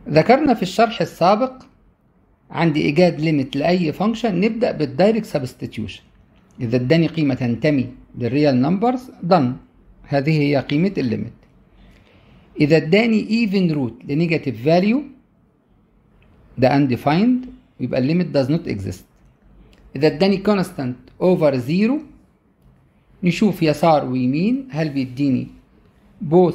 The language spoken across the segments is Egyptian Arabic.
ذكرنا في الشرح السابق عند إيجاد ليميت لأي فانكشن نبدأ بالدايركت سبستيتيوشن إذا اداني قيمة تنتمي للريال نمبرز done هذه هي قيمة الليميت إذا اداني even root لنيجاتيف فاليو ده undefined يبقى الليميت does not exist إذا اداني constant over zero نشوف يسار ويمين هل بيديني both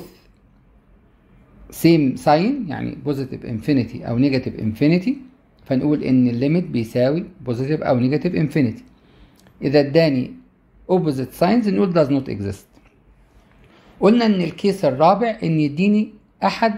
same sign يعني positive infinity أو negative infinity فنقول إن الليميت بيساوي positive أو negative infinity إذا اداني opposite signs نقول does not exist قلنا إن الكيس الرابع إن يديني أحد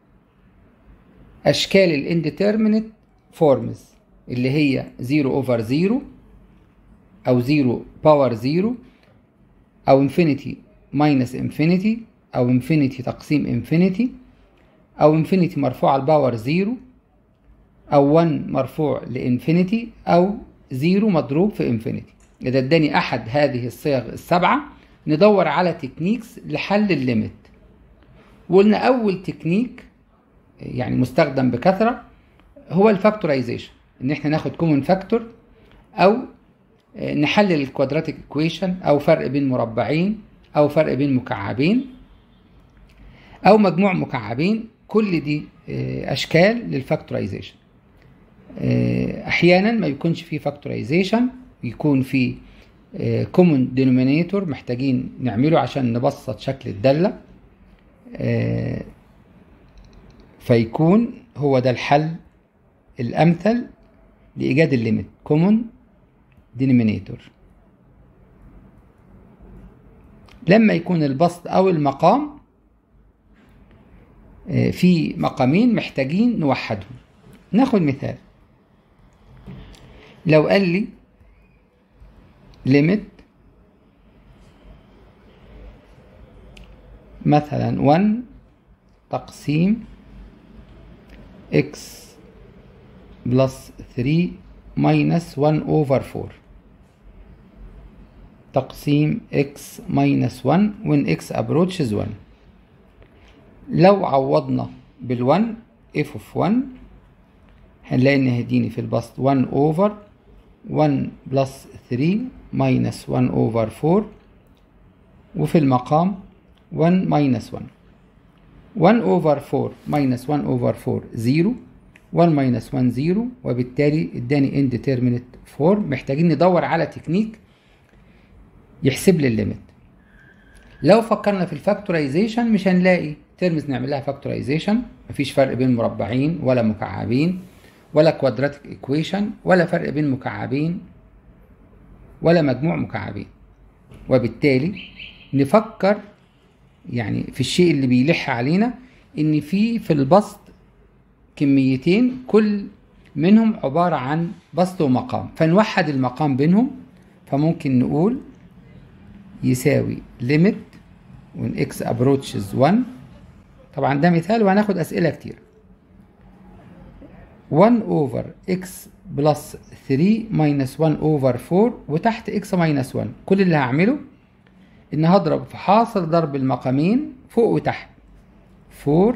أشكال الانديترمينت فورمز اللي هي 0 over 0 أو 0 باور 0 أو انفينيتي ماينس انفينيتي أو انفينيتي تقسيم انفينيتي أو انفينيتي مرفوع على الباور 0 أو 1 مرفوع لانفينيتي أو 0 مضروب في انفينيتي إذا اداني أحد هذه الصيغ السبعة ندور على تكنيكس لحل الليميت وقلنا أول تكنيك يعني مستخدم بكثرة هو الفاكتورايزيشن إن إحنا ناخد كومن فاكتور أو نحلل الكوادراتيك ايكويشن أو فرق بين مربعين أو فرق بين مكعبين أو مجموع مكعبين كل دي أشكال للفاكتورايزيشن أحيانا ما يكونش فيه فاكتورايزيشن يكون فيه كومن دينومينيتور محتاجين نعمله عشان نبسط شكل الدالة فيكون هو ده الحل الأمثل لإيجاد الليميت كومن دينومينيتور لما يكون البسط أو المقام في مقامين محتاجين نوحدهم ناخد مثال لو قال لي ليميت مثلا 1 تقسيم x بلس 3 ماينس 1 اوفر 4 تقسيم x ماينس 1 when x approaches 1 لو عوضنا بال1 f of 1 هنلاقي ان هيديني في البسط 1 اوفر 1 بلس 3 ماينس 1 اوفر 4 وفي المقام 1 ماينس 1 1 اوفر 4 ماينس 1 اوفر 4 0 1 ماينس 1 0 وبالتالي اداني انديترمينت 4 محتاجين ندور على تكنيك يحسب لي الليميت لو فكرنا في الفاكتورايزيشن مش هنلاقي ترمز نعمل لها فاكتورايزيشن مفيش فرق بين مربعين ولا مكعبين ولا كوادراتيك ايكويشن ولا فرق بين مكعبين ولا مجموع مكعبين وبالتالي نفكر يعني في الشيء اللي بيلح علينا ان في في البسط كميتين كل منهم عبارة عن بسط ومقام فنوحد المقام بينهم فممكن نقول يساوي limit when x approaches 1 طبعا ده مثال وهناخد أسئلة كتير 1 over x بلس 3 minus 1 over 4 وتحت x minus 1 كل اللي هعمله إن هضرب في حاصل ضرب المقامين فوق وتحت 4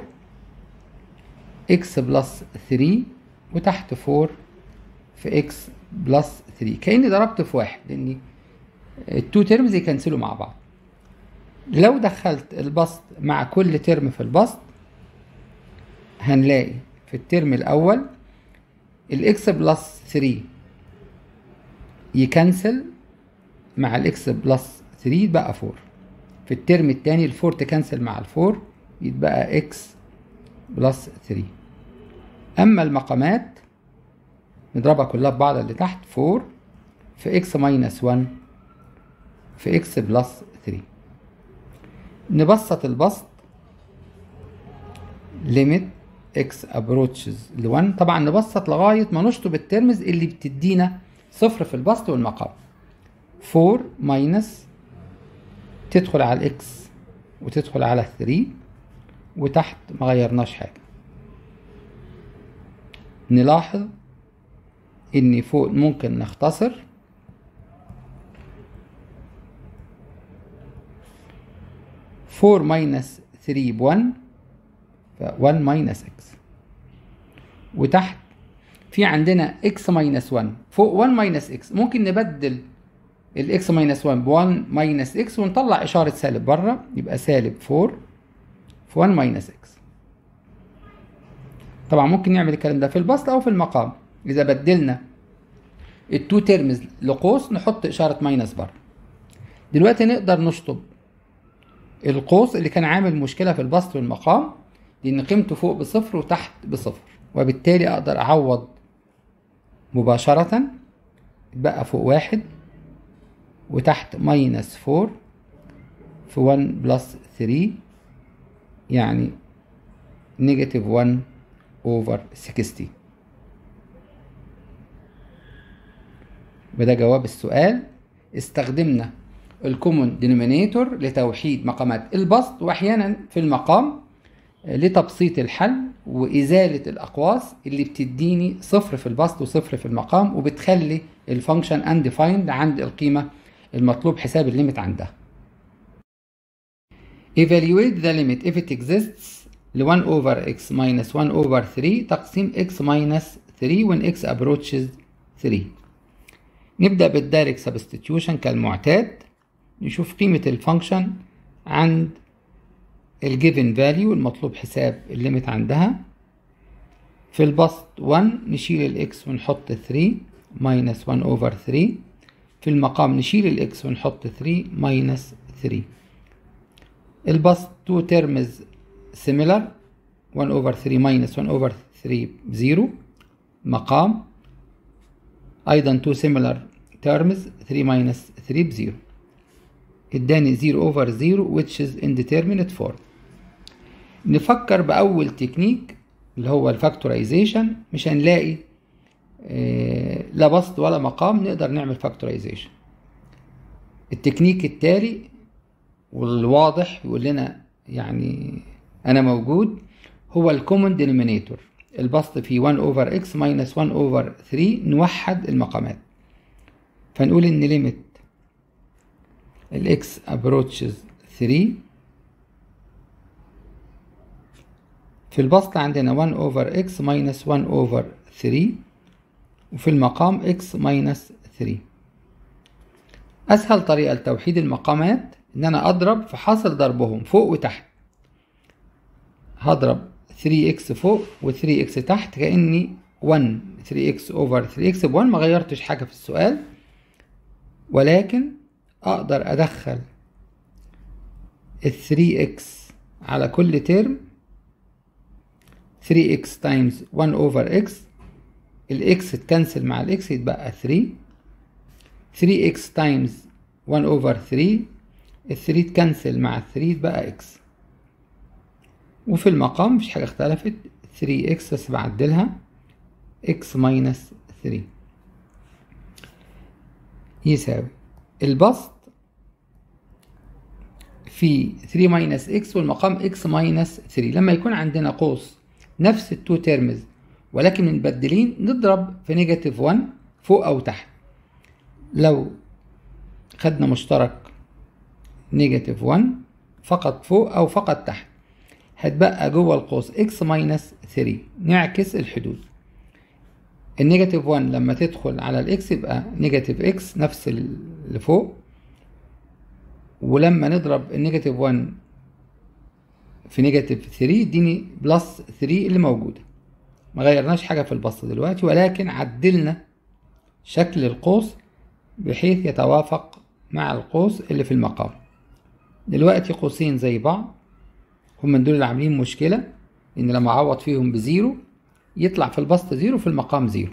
x بلس 3 وتحت 4 في x بلس 3 كأني ضربت في واحد لأن التو ترمز يكنسلوا مع بعض لو دخلت البسط مع كل ترم في البسط هنلاقي في الترم الأول الإكس بلس 3 يكنسل مع الإكس بلس 3 يتبقى 4 في الترم التاني الفور تكنسل مع الفور يتبقى إكس بلس 3 أما المقامات نضربها كلها في بعض اللي تحت 4 في إكس ماينس 1 في إكس بلس 3 نبسط البسط limit x approaches ل 1 طبعا نبسط لغاية ما نشطب الترمز اللي بتدينا صفر في البسط والمقام 4 ماينس تدخل على الاكس وتدخل على 3 وتحت ما غيرناش حاجة نلاحظ ان فوق ممكن نختصر فور ماينس 3 ب 1 ف 1 ماينس اكس وتحت في عندنا x ماينس 1 فوق 1 ماينس x ممكن نبدل الاكس ماينس 1 ب 1 ماينس x ونطلع اشاره سالب بره يبقى سالب 4 في 1 ماينس x طبعا ممكن نعمل الكلام ده في البسط او في المقام اذا بدلنا التو تيرمز لقوس نحط اشاره ماينس بره دلوقتي نقدر نشطب القوس اللي كان عامل مشكله في البسط والمقام لان قيمته فوق بصفر وتحت بصفر وبالتالي اقدر اعوض مباشره بقى فوق واحد وتحت ماينس فور في 1 بلس 3 يعني نيجاتيف 1 اوفر 60 وده جواب السؤال استخدمنا الكومون دينومينيتور لتوحيد مقامات البسط واحيانا في المقام لتبسيط الحل وازاله الاقواس اللي بتديني صفر في البسط وصفر في المقام وبتخلي الفانكشن انديفايند عند القيمه المطلوب حساب الليميت عندها evaluate the limit if it exists ل 1 over x minus 1 over 3 تقسيم x minus 3 when x approaches 3 نبدأ بالدايركت سبستيتيوشن كالمعتاد نشوف قيمة الفانكشن عند الجيفن فاليو المطلوب حساب الليميت عندها في البسط 1 نشيل الاكس ونحط 3 minus 1 over 3 في المقام نشيل الاكس ونحط 3 minus 3 البسط 2 terms similar 1 over 3 minus 1 over 3 0 مقام ايضا 2 similar terms 3 minus 3 بزيرو اداني 0 over 0 which is indeterminate form نفكر باول تكنيك اللي هو الفاكتورايزيشن مش هنلاقي اه لا بسط ولا مقام نقدر نعمل فاكتورايزيشن التكنيك التالي والواضح يقول لنا يعني انا موجود هو الكومن دينومينيتور البسط فيه 1 over x minus 1 over 3 نوحد المقامات فنقول ان ليميت الاكس approaches 3 في البسط عندنا 1 over x minus 1 over 3 وفي المقام x minus 3 أسهل طريقة لتوحيد المقامات إن أنا أضرب في حاصل ضربهم فوق وتحت هضرب 3x فوق و 3x تحت كأني 1 3x over 3x ب 1 ما غيرتش حاجة في السؤال ولكن أقدر أدخل ال 3x على كل ترم 3x times 1 over x الاكس تكنسل مع الاكس يتبقى 3 3x times 1 over 3 ال 3 تكنسل مع ال 3 يتبقى x وفي المقام مفيش حاجة اختلفت 3x بس بعدلها x minus 3 يساوي البسط في 3 minus x والمقام x minus 3 لما يكون عندنا قوس نفس التو تيرمز ولكن متبدلين نضرب في نيجاتيف 1 فوق او تحت لو خدنا مشترك نيجاتيف 1 فقط فوق او فقط تحت هتبقى جوه القوس x ماينس 3 نعكس الحدود النيجاتيف 1 لما تدخل على الاكس يبقى نيجاتيف x نفس اللي فوق ولما نضرب النيجاتيف 1 في نيجاتيف 3 يديني بلس 3 اللي موجوده ما غيرناش حاجه في البسط دلوقتي ولكن عدلنا شكل القوس بحيث يتوافق مع القوس اللي في المقام دلوقتي قوسين زي بعض هم دول اللي عاملين مشكلة إن لما أعوض فيهم بزيرو يطلع في البسط زيرو في المقام زيرو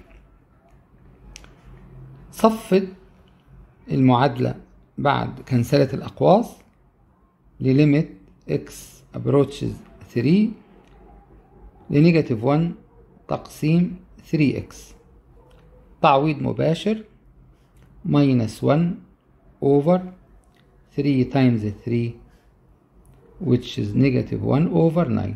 صفت المعادلة بعد كنسلة الأقواس لليميت x approaches 3 لنيجاتيف 1 تقسيم 3x تعويض مباشر minus 1 over 3 times 3 which is negative 1 over 9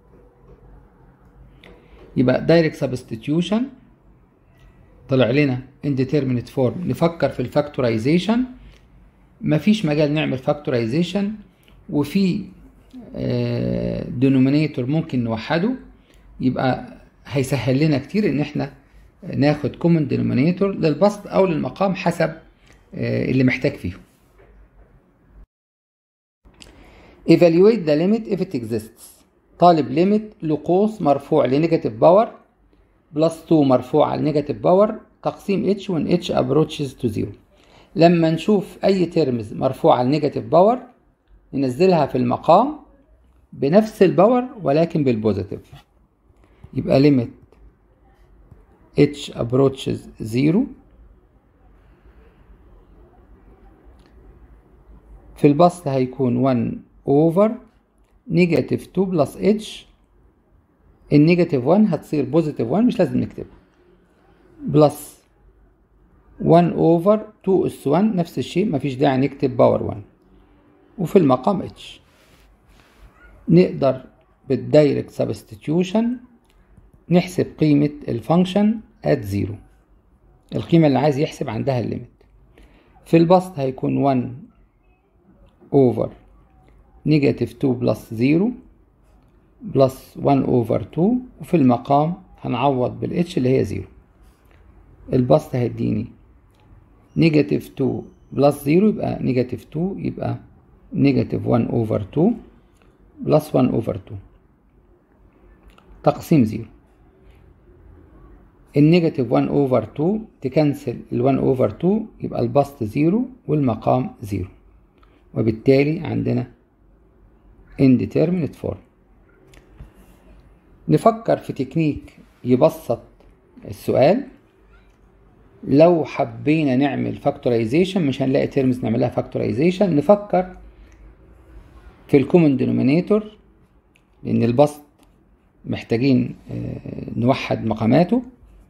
يبقى direct substitution طلع لنا indeterminate form نفكر في الفاكتورايزيشن مفيش مجال نعمل فاكتورايزيشن وفي denominator ممكن نوحده يبقى هيسهل لنا كتير ان احنا ناخد common denominator للبسط او للمقام حسب اللي محتاج فيه evaluate the limit if it exists طالب ليميت لقوس مرفوع لنيجاتيف باور بلس 2 مرفوع على النيجاتيف باور تقسيم h when h approaches to 0 لما نشوف اي ترمز مرفوع على النيجاتيف باور ننزلها في المقام بنفس الباور ولكن بالبوزيتيف يبقى ليميت h approaches 0 في البسط هيكون 1 over نيجاتيف 2 بلس اتش النيجاتيف 1 هتصير بوزيتيف 1 مش لازم نكتبها بلس 1 اوفر 2 اس 1 نفس الشيء مفيش داعي نكتب باور 1 وفي المقام اتش نقدر بالدايركت سبستيتيوشن نحسب قيمة الفانكشن ات زيرو القيمة اللي عايز يحسب عندها الليميت في البسط هيكون 1 اوفر نيجاتيف 2 بلس 0 بلس 1 اوفر 2 وفي المقام هنعوض بالاتش اللي هي 0 البسط هيديني نيجاتيف 2 بلس 0 يبقى نيجاتيف 2 يبقى نيجاتيف 1 اوفر 2 بلس 1 اوفر 2 تقسيم 0 النيجاتيف 1 اوفر 2 تكنسل ال 1 اوفر 2 يبقى البسط 0 والمقام 0 وبالتالي عندنا indeterminate form نفكر في تكنيك يبسط السؤال لو حبينا نعمل فاكتورايزيشن مش هنلاقي تيرمز نعملها فاكتورايزيشن نفكر في الكومن دينومينيتور لان البسط محتاجين نوحد مقاماته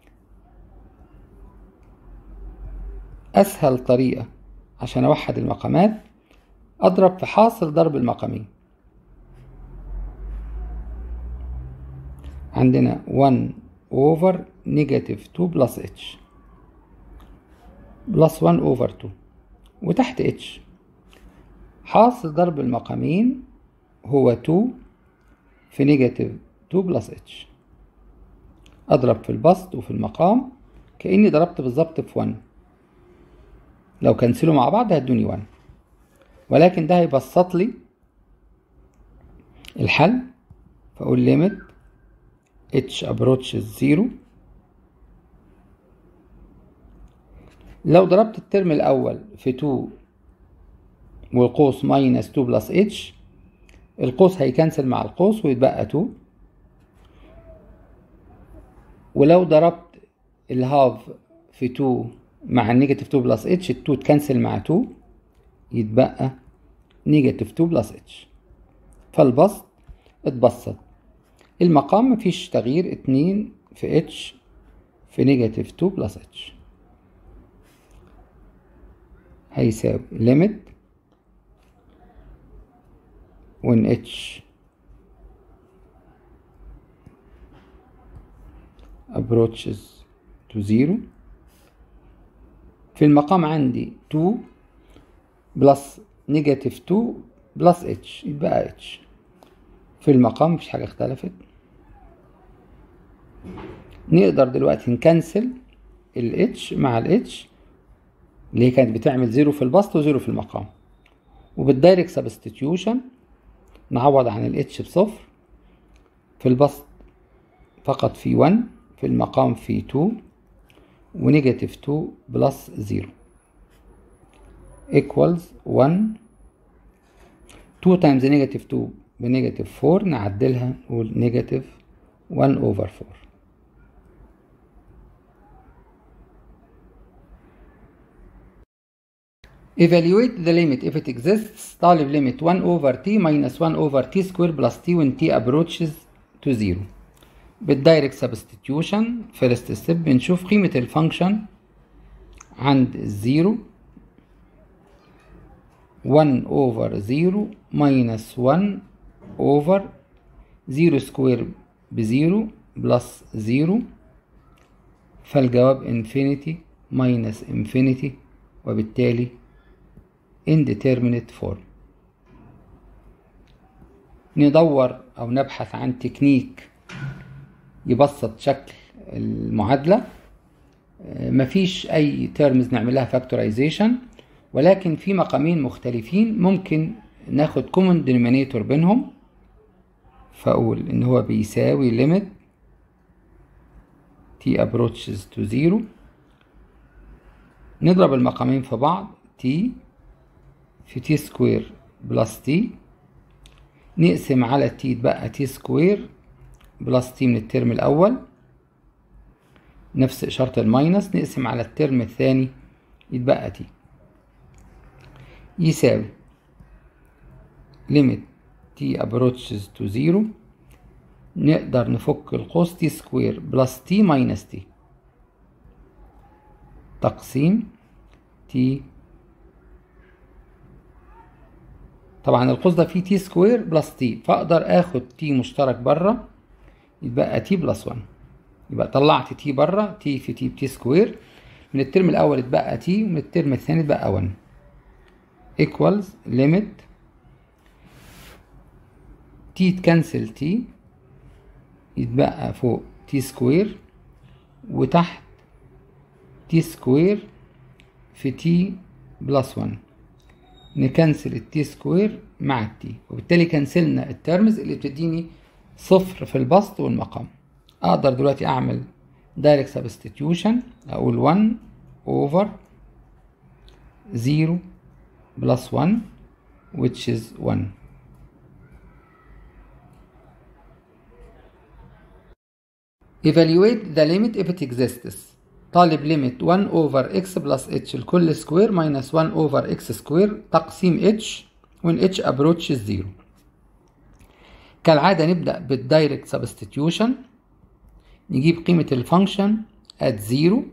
اسهل طريقه عشان اوحد المقامات اضرب في حاصل ضرب المقامين عندنا 1 over negative 2 plus h plus 1 over 2 وتحت h حاصل ضرب المقامين هو 2 في نيجاتيف 2 بلس h أضرب في البسط وفي المقام كأني ضربت بالظبط في 1 لو كنسلوا مع بعض هيدوني 1 ولكن ده هيبسط لي الحل فأقول ليميت h approaches 0 لو ضربت الترم الأول في 2 والقوس ماينس 2 بلس h القوس هيكنسل مع القوس ويتبقى 2 ولو ضربت الهاف في 2 مع النيجاتيف 2 بلس اتش ال 2 تكنسل مع 2 يتبقى نيجاتيف 2 بلس اتش فالبسط اتبسط المقام مفيش تغيير 2 في اتش في نيجاتيف 2 بلس اتش هيساوي ليميت when h approaches to zero في المقام عندي 2 بلس نيجاتيف 2 بلس اتش يبقى اتش في المقام مفيش حاجة اختلفت نقدر دلوقتي نكنسل ال h مع ال h اللي هي كانت بتعمل زيرو في البسط وزيرو في المقام وبالدايركت سبستيتيوشن نعوض عن ال h بصفر في البسط فقط في 1 في المقام في 2 ونيجاتيف 2 بلس 0 equals 1 2 times نيجاتيف 2 بنيجاتيف 4 نعدلها نقول نيجاتيف 1 over 4 Evaluate the limit if it exists طالب limit 1 over t minus 1 over t square plus t when t approaches to 0 بالدايركت سبستيتيوشن فيرست ستيب بنشوف قيمة الفانكشن عند الزيرو 1 over 0 minus 1 over 0 سكوير بزيرو بلس 0 فالجواب انفينيتي minus انفينيتي وبالتالي indeterminate form ندور أو نبحث عن تكنيك يبسط شكل المعادلة مفيش أي تيرمز نعمل لها فاكتورايزيشن ولكن في مقامين مختلفين ممكن ناخد common denominator بينهم فأقول إن هو بيساوي limit t approaches to zero نضرب المقامين في بعض t في t سكوير بلس t نقسم على t يتبقى t سكوير بلس t من الترم الأول نفس إشارة الماينس نقسم على الترم الثاني يتبقى t يساوي limit t approaches to zero نقدر نفك القوس t سكوير بلس t ماينس t تقسيم t طبعا القوس ده فيه t سكوير بلس t فاقدر اخد t مشترك بره يبقى t بلس 1 يبقى طلعت t بره t في t بت سكوير من الترم الاول اتبقى t ومن الترم الثاني اتبقى 1 equals limit t تكنسل t يتبقى فوق t سكوير وتحت t سكوير في t بلس 1 نكنسل التي سكوير مع التي وبالتالي كنسلنا الترمز اللي بتديني صفر في البسط والمقام اقدر دلوقتي اعمل دايركت سبستيتيوشن اقول 1 over 0 plus 1 which is 1 evaluate the limit if it exists طالب ليميت 1 over x plus h الكل سكوير minus 1 over x سكوير تقسيم h when h approaches 0 كالعادة نبدأ بالدايركت سبستيتيوشن نجيب قيمة الفانكشن at 0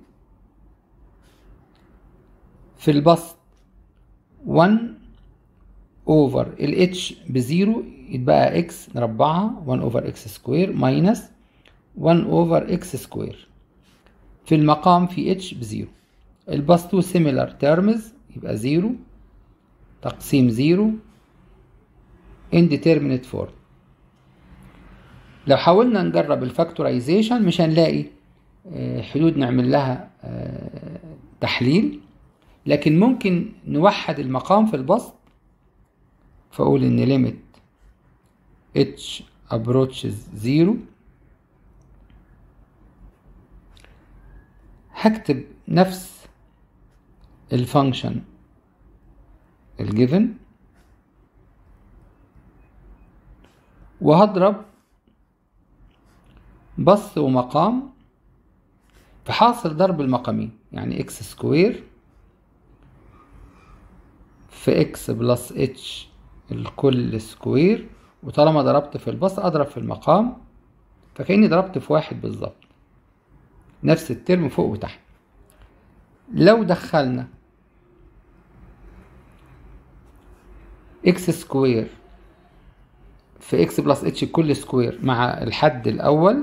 في البسط 1 over ال h بزيرو يتبقى x نربعها 1 over x سكوير minus 1 over x سكوير في المقام في h بزيرو البسط similar terms يبقى زيرو تقسيم زيرو indeterminate form لو حاولنا نجرب الفاكتورايزيشن مش هنلاقي حدود نعمل لها تحليل لكن ممكن نوحد المقام في البسط فأقول إن limit h approaches zero هكتب نفس الفانكشن الجيفن وهضرب بسط ومقام في حاصل ضرب المقامين يعني اكس سكوير في اكس بلس اتش الكل سكوير وطالما ضربت في البسط اضرب في المقام فكأني ضربت في واحد بالظبط نفس الترم فوق وتحت لو دخلنا اكس سكوير في اكس بلس اتش الكل سكوير مع الحد الاول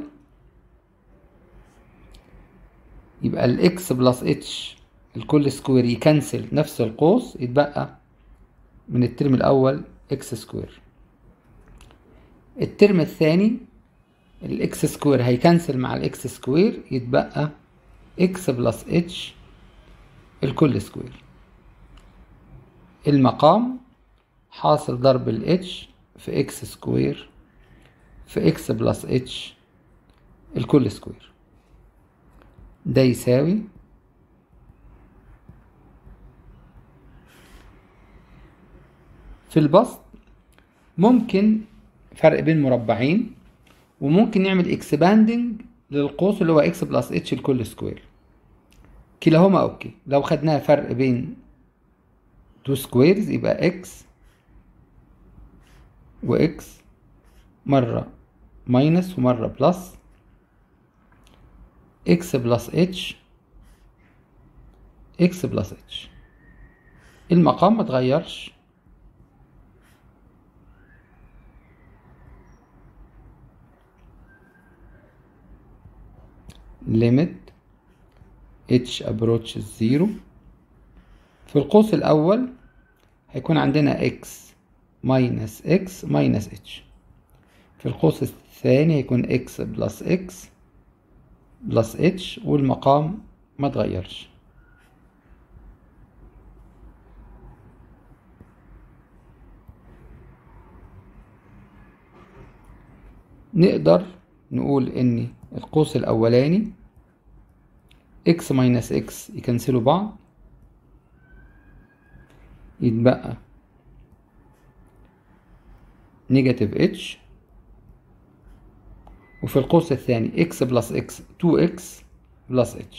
يبقى الاكس بلس اتش الكل سكوير يكنسل نفس القوس يتبقى من الترم الاول اكس سكوير الترم الثاني الاكس سكوير هيكنسل مع الاكس سكوير يتبقى اكس بلس اتش الكل سكوير المقام حاصل ضرب الاتش في اكس سكوير في اكس بلس اتش الكل سكوير ده يساوي في البسط ممكن فرق بين مربعين وممكن نعمل اكسباندنج للقوس اللي هو اكس بلس اتش الكل سكوير كلاهما اوكي لو خدناها فرق بين تو سكويرز يبقى اكس واكس مرة ماينس ومرة بلس اكس بلس اتش اكس بلس اتش المقام متغيرش limit h approaches 0 في القوس الأول هيكون عندنا x minus x minus h في القوس الثاني هيكون x plus x بلس اتش والمقام ما اتغيرش نقدر نقول ان القوس الاولاني x ماينس x يكنسلوا بعض يتبقى نيجاتيف اتش وفي القوس الثاني x بلس x 2x بلس h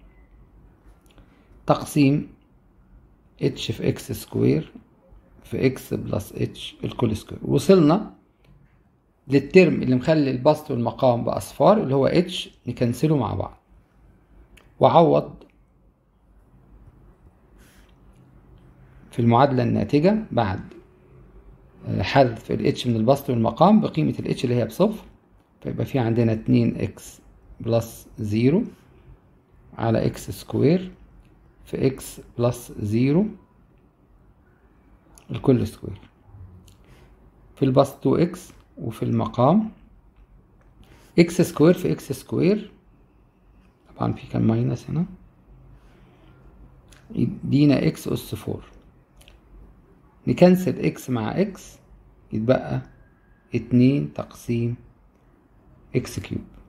تقسيم h في x سكوير في x بلس h الكل سكوير وصلنا للترم اللي مخلي البسط والمقام بأصفار اللي هو h نكنسله مع بعض وعوض في المعادلة الناتجة بعد حذف ال h من البسط والمقام بقيمة ال h اللي هي بصفر فيبقى في عندنا اتنين اكس بلس زيرو على اكس سكوير في اكس بلس زيرو الكل سكوير في البسط تو اكس وفي المقام اكس سكوير في اكس سكوير طبعا في كان ماينس هنا يدينا اكس اس فور نكنسل اكس مع اكس يتبقى اتنين تقسيم اكس كيوب